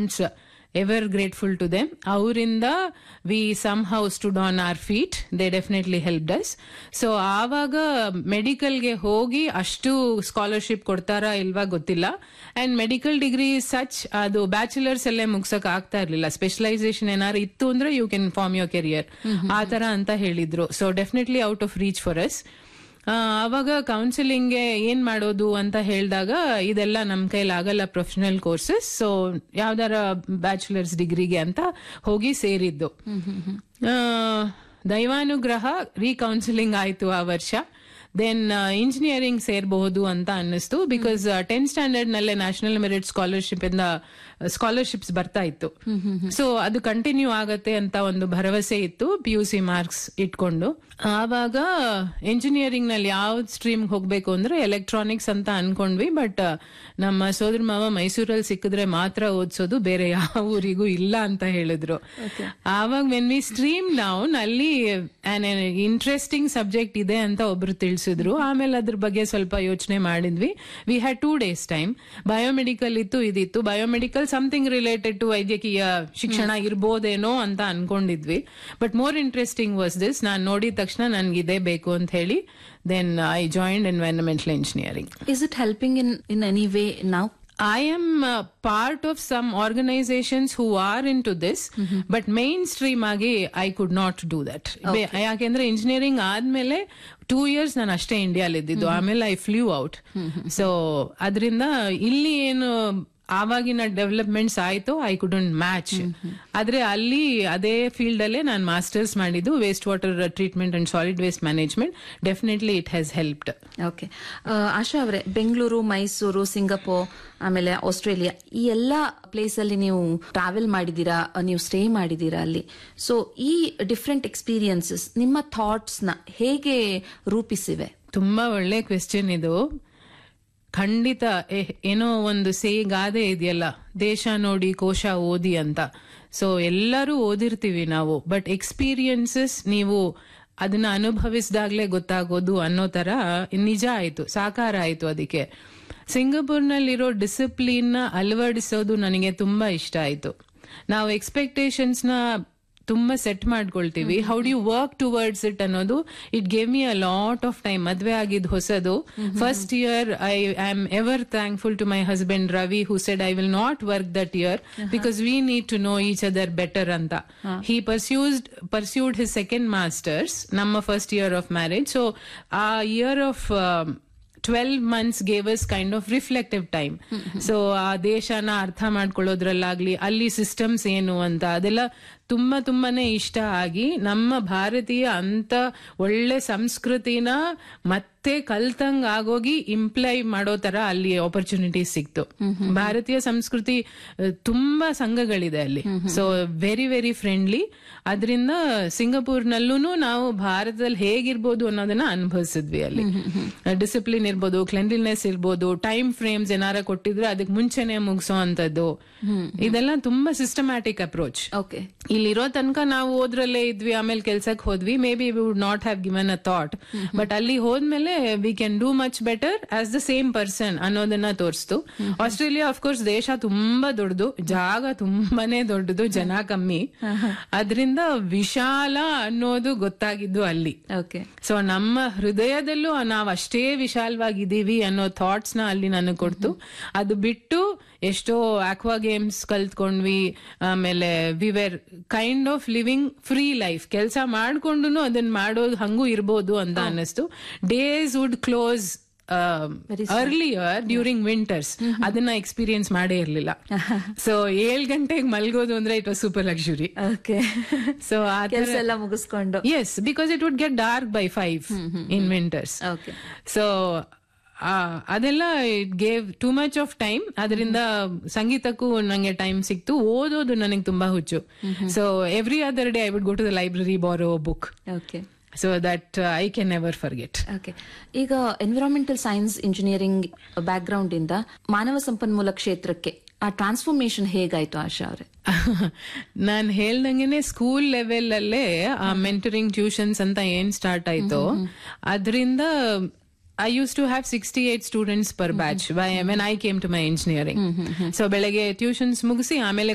ಪಾರೆಂಟ್ಸ್ ever grateful to them ಅವರಿಂದ we somehow stood on our feet they definitely help does so ಆವಾಗ ಮೆಡಿಕಲ್ಗೆ ಹೋಗಿ ಅಷ್ಟು scholarship ಕೊಡ್ತಾರಾ ಇಲ್ವಾ ಗೊತ್ತಿಲ್ಲ ಅಂಡ್ ಮೆಡಿಕಲ್ ಡಿಗ್ರಿ ಸಚ್ ಅದು ಬ್ಯಾಚುಲರ್ಸ್ ಅಲ್ಲೇ ಮುಗ್ಸಕ್ ಆಗ್ತಾ ಇರ್ಲಿಲ್ಲ ಸ್ಪೆಷಲೈಸೇಷನ್ ಏನಾದ್ರು ಇತ್ತು ಅಂದ್ರೆ you can form your career ಆ ತರ ಅಂತ ಹೇಳಿದ್ರು so definitely out of reach for us ಅವಾಗ ಕೌನ್ಸಿಲಿಂಗ್ಗೆ ಏನ್ ಮಾಡೋದು ಅಂತ ಹೇಳಿದಾಗ ಇದೆಲ್ಲ ನಮ್ ಕೈಲಿ ಆಗಲ್ಲ ಪ್ರೊಫೆಷನಲ್ ಕೋರ್ಸಸ್ ಸೊ ಯಾವ್ದಾರ ಬ್ಯಾಚುಲರ್ಸ್ ಡಿಗ್ರಿಗೆ ಅಂತ ಹೋಗಿ ಸೇರಿದ್ದು ಆ, ದೈವಾನುಗ್ರಹ ರೀಕೌನ್ಸಿಲಿಂಗ್ ಆಯ್ತು ಆ ವರ್ಷ ದೆನ್ ಇಂಜಿನಿಯರಿಂಗ್ ಸೇರಬಹುದು ಅಂತ ಅನ್ನಿಸ್ತು ಬಿಕಾಸ್ ಟೆಂತ್ ಸ್ಟ್ಯಾಂಡರ್ಡ್ ನಲ್ಲೇ ನ್ಯಾಷನಲ್ ಮೆರಿಟ್ ಸ್ಕಾಲರ್ಶಿಪ್ ಇಂದ ಸ್ಕಾಲರ್ಶಿಪ್ಸ್ ಬರ್ತಾ ಇತ್ತು ಸೊ ಅದು ಕಂಟಿನ್ಯೂ ಆಗತ್ತೆ ಅಂತ ಒಂದು ಭರವಸೆ ಇತ್ತು ಪಿ ಯು ಸಿ ಮಾರ್ಕ್ಸ್ ಇಟ್ಕೊಂಡು ಆವಾಗ ಇಂಜಿನಿಯರಿಂಗ್ ನಲ್ಲಿ ಯಾವ ಸ್ಟ್ರೀಮ್ ಹೋಗ್ಬೇಕು ಅಂದ್ರೆ ಎಲೆಕ್ಟ್ರಾನಿಕ್ಸ್ ಅಂತ ಅನ್ಕೊಂಡ್ವಿ ಬಟ್ ನಮ್ಮ ಸೋದರ ಮಾವ ಮೈಸೂರಲ್ಲಿ ಸಿಕ್ಕಿದ್ರೆ ಮಾತ್ರ ಓದಿಸೋದು ಬೇರೆ ಯಾವ ಊರಿಗೂ ಇಲ್ಲ ಅಂತ ಹೇಳಿದ್ರು ಆವಾಗ ವೆನ್ ವಿ ಸ್ಟ್ರೀಮ್ ಡೌನ್ ಅಲ್ಲಿ ಇಂಟ್ರೆಸ್ಟಿಂಗ್ ಸಬ್ಜೆಕ್ಟ್ ಇದೆ ಅಂತ ಒಬ್ರು ತಿಳಿಸಿದ್ರು ಆಮೇಲೆ ಅದ್ರ ಬಗ್ಗೆ ಸ್ವಲ್ಪ ಯೋಚನೆ ಮಾಡಿದ್ವಿ we had two days time biomedical ಇತ್ತು ಇದಿತ್ತು ಬಯೋಮೆಡಿಕಲ್ ಸಮಥಿಂಗ್ ರಿಲೇಟೆಡ್ ಟು ವೈದ್ಯಕೀಯ ಶಿಕ್ಷಣ ಇರ್ಬೋದೇನೋ ಅಂತ ಅನ್ಕೊಂಡಿದ್ವಿ but more interesting was this ನಾನು ನೋಡಿದ ತಕ್ಷಣ ನನ್ಗೆ ಇದೇ ಬೇಕು ಅಂತ ಹೇಳಿ then I joined environmental engineering Is it helping in, in any way now? I am uh, part of some organizations who are into this, but mainstream ಆಗಿ I could not do that ಯಾಕೆಂದ್ರೆ engineering ಆದ್ಮೇಲೆ two years ನಾನು ಅಷ್ಟೇ ಇಂಡಿಯಾಲ್ ಇದ್ದಿದ್ದು ಆಮೇಲೆ I flu out so ಅದರಿಂದ ಇಲ್ಲಿ ಏನು ಆವಾಗಿನ ಡೆವಲಪ್ಮೆಂಟ್ಸ್ ಆಯ್ತು ಐ ಕುಡಂಟ್ ಮ್ಯಾಚ್ ಆದ್ರೆ ಅಲ್ಲಿ ಅದೇ ಫೀಲ್ಡ್ ಅಲ್ಲೇ ನಾನು ಮಾಸ್ಟರ್ಸ್ ಮಾಡಿದ್ದು waste water treatment and solid waste management definitely it has helped okay Asha ಅವರೇ ಬೆಂಗಳೂರು ಮೈಸೂರು ಸಿಂಗಪೂರ್ ಆಮೇಲೆ ಆಸ್ಟ್ರೇಲಿಯಾ ಈ ಎಲ್ಲಾ ಪ್ಲೇಸ್ ಅಲ್ಲಿ ನೀವು ಟ್ರಾವೆಲ್ ಮಾಡಿದೀರಾ ಅಹ್, ನೀವು ಸ್ಟೇ ಮಾಡಿದೀರಾ ಅಲ್ಲಿ ಸೊ ಈ ಡಿಫ್ರೆಂಟ್ ಎಕ್ಸ್ಪೀರಿಯನ್ಸಸ್ ನಿಮ್ಮ ಥಾಟ್ಸ್ ನ ಹೇಗೆ ರೂಪಿಸಿವೆ ತುಂಬಾ ಒಳ್ಳೆ ಕ್ವೆಶ್ಚನ್ ಇದು ಖಂಡಿತ ಎ- ಏನೋ ಒಂದು ಸೇ ಗಾದೆ ಇದೆಯಲ್ಲ ದೇಶ ನೋಡಿ ಕೋಶ ಓದಿ ಅಂತ ಸೊ ಎಲ್ಲರೂ ಓದಿರ್ತೀವಿ ನಾವು ಬಟ್ ಎಕ್ಸ್ಪೀರಿಯನ್ಸಸ್ ನೀವು ಅದನ್ನ ಅನುಭವಿಸಿದಾಗ್ಲೇ ಗೊತ್ತಾಗೋದು ಅನ್ನೋ ತರ ನಿಜ ಆಯ್ತು ಸಾಕಾರ ಆಯ್ತು ಅದಕ್ಕೆ ಸಿಂಗಪುರ್ನಲ್ಲಿರೋ ಡಿಸಿಪ್ಲಿನ್ ನ ಅಳವಡಿಸೋದು ನನಗೆ ತುಂಬಾ ಇಷ್ಟ ಆಯ್ತು ನಾವು ಎಕ್ಸ್ಪೆಕ್ಟೇಷನ್ಸ್ ನ ತುಂಬಾ ಸೆಟ್ ಮಾಡ್ಕೊಳ್ತೀವಿ how do you work towards it ಅನ್ನೋದು it gave me a lot of time ಮದ್ವೆ ಆಗಿದ್ ಹೊಸದು first year I am ever thankful to my husband Ravi who said I will not work that year because we need to know each other better ಅಂತ he pursued pursued his second masters ನಮ್ಮ first year of marriage so a year of twelve months gave us kind of reflective time so ಆ ದೇಶನ ಅರ್ಥ ಮಾಡ್ಕೊಳ್ಳೋದ್ರಲ್ಲಾಗ್ಲಿ ಅಲ್ಲಿ systems ಏನು ಅಂತ ಅದೆಲ್ಲ ತುಂಬಾ ತುಂಬಾನೇ ಇಷ್ಟ ಆಗಿ ನಮ್ಮ ಭಾರತೀಯ ಅಂತ ಒಳ್ಳೆ ಸಂಸ್ಕೃತಿನ ಮತ್ತೆ ಕಲ್ತಂಗ್ ಆಗೋಗಿ ಇಂಪ್ಲೈ ಮಾಡೋ ತರ ಅಲ್ಲಿ ಆಪರ್ಚುನಿಟೀಸ್ ಸಿಕ್ತು ಭಾರತೀಯ ಸಂಸ್ಕೃತಿ ಅಹ್, ತುಂಬಾ ಸಂಘಗಳಿದೆ ಅಲ್ಲಿ ಸೊ ವೆರಿ ವೆರಿ ಫ್ರೆಂಡ್ಲಿ ಅದರಿಂದ ಸಿಂಗಪೂರ್ನಲ್ಲೂ ನಾವು ಭಾರತದಲ್ಲಿ ಹೇಗಿರ್ಬೋದು ಅನ್ನೋದನ್ನ ಅನುಭವಿಸಿದ್ವಿ ಅಲ್ಲಿ ಡಿಸಿಪ್ಲಿನ್ ಇರ್ಬೋದು ಕ್ಲೆನ್ಲಿನೆಸ್ ಇರ್ಬೋದು ಟೈಮ್ ಫ್ರೇಮ್ಸ್ ಏನಾರ ಕೊಟ್ಟಿದ್ರೆ ಅದಕ್ಕೆ ಮುಂಚೆನೆ ಮುಗಿಸೋ ಅಂತದ್ದು ಇದೆಲ್ಲ ತುಂಬಾ ಸಿಸ್ಟಮ್ಯಾಟಿಕ್ ಅಪ್ರೋಚ್ ಓಕೆ ಇಲ್ಲಿರೋ ತನಕ ನಾವು ಓದ್ರಲ್ಲೇ ಇದ್ವಿ ಆಮೇಲೆ ಕೆಲ್ಸಕ್ಕೆ ಹೋದ್ವಿ may be we would not have given a thought but ಅಲ್ಲಿ ಹೋದ್ಮೇಲೆ we can do much better as the same person ಅನ್ನೋದನ್ನ ತೋರಿಸ್ತು ಆಸ್ಟ್ರೇಲಿಯಾ ಅಫ್ಕೋರ್ಸ್ ದೇಶ ತುಂಬಾ ದೊಡ್ಡದು ಜಾಗ ತುಂಬಾನೇ ದೊಡ್ಡದು ಜನ ಕಮ್ಮಿ ಅದರಿಂದ ವಿಶಾಲ ಅನ್ನೋದು ಗೊತ್ತಾಗಿದ್ದು ಅಲ್ಲಿ ಓಕೆ ಸೊ ನಮ್ಮ ಹೃದಯದಲ್ಲೂ ನಾವು ಅಷ್ಟೇ ವಿಶಾಲವಾಗಿದ್ದೀವಿ ಅನ್ನೋ ಥಾಟ್ಸ್ ನ ಅಲ್ಲಿ ನನಗೆ ಕೊಡ್ತು ಅದು ಬಿಟ್ಟು ಎಷ್ಟೋ ಆಕ್ವಾ ಗೇಮ್ಸ್ ಕಲ್ತ್ಕೊಂಡ್ವಿ ಆಮೇಲೆ we were kind of living free life ಕೆಲಸ ಮಾಡ್ಕೊಂಡು ಅದನ್ನ ಮಾಡೋದು ಹಂಗೂ ಇರ್ಬೋದು ಅಂತ ಅನ್ನಿಸ್ತು days would close earlier during winters ಅದನ್ನ ಎಕ್ಸ್ಪೀರಿಯನ್ಸ್ ಮಾಡೇ ಇರ್ಲಿಲ್ಲ ಸೊ ಏಳ್ ಗಂಟೆಗೆ ಮಲ್ಗೋದು ಅಂದ್ರೆ it was super luxury okay so ಕೆಲಸ ಎಲ್ಲ ಮುಗಿಸ್ಕೊಂಡು Yes, because it would get dark by five in winters. Okay so ಅದೆಲ್ಲ it gave too much of time ಅದರಿಂದ ಸಂಗೀತಕ್ಕೂ ನಂಗೆ ಟೈಮ್ ಸಿಕ್ತು ಓದೋದು ನನಗೆ ತುಂಬಾ ಹುಚ್ಚು so every other day I would go to the library borrow book okay so that I can never forget okay ಈಗ environmental science engineering background ಇಂದ ಮಾನವ ಸಂಪನ್ಮೂಲ ಕ್ಷೇತ್ರಕ್ಕೆ ಆ ಟ್ರಾನ್ಸ್ಫಾರ್ಮೇಶನ್ ಹೇಗಾಯ್ತು ಆಶಾ ಅವರೇ ನಾನ್ ಹೇಳ್ದಂಗೆನೆ ಸ್ಕೂಲ್ ಲೆವೆಲ್ ಅಲ್ಲೇ ಆ ಮೆಂಟರಿಂಗ್ ಟ್ಯೂಷನ್ಸ್ ಅಂತ ಏನ್ ಸ್ಟಾರ್ಟ್ ಆಯ್ತು ಅದರಿಂದ I use to have sixty eight students per batch when I came to my engineering so ಬೆಳಗ್ಗೆ ಟ್ಯೂಷನ್ಸ್ ಮುಗಿಸಿ ಆಮೇಲೆ